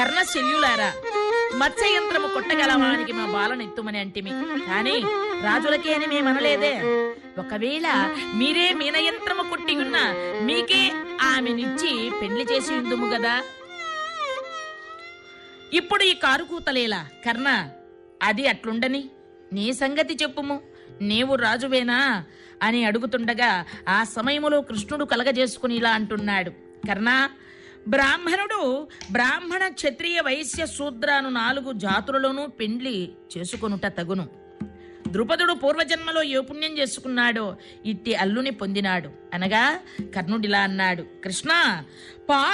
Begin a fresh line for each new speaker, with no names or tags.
కర్ణశల్యులారా మత్స్యయంత్రము కొట్టగలవానికి మా బాలను ఎత్తుమని అంటిమి కాని రాజులకే అని మేమనలేదే ఒకవేళ మీరే మీనయంత్రము కొట్టి ఉన్న మీకే ఆమెనిచ్చి పెళ్లి చేసి ఉందుము గదా ఇప్పుడు ఈ కారు కూతలేలా కర్ణ అది అట్లుండని నీ సంగతి చెప్పుము నీవు రాజువేనా అని అడుగుతుండగా ఆ సమయములో కృష్ణుడు కలగజేసుకుని ఇలా అంటున్నాడు కర్ణ బ్రాహ్మణుడు బ్రాహ్మణ క్షత్రియ వైశ్య శూద్రాను నాలుగు జాతులలోనూ పెండ్లి చేసుకొనుట తగును ద్రుపదుడు పూర్వజన్మలో ఏ పుణ్యం చేసుకున్నాడో ఇట్టి అల్లుని పొందినాడు అనగా కర్ణుడిలా అన్నాడు కృష్ణ పా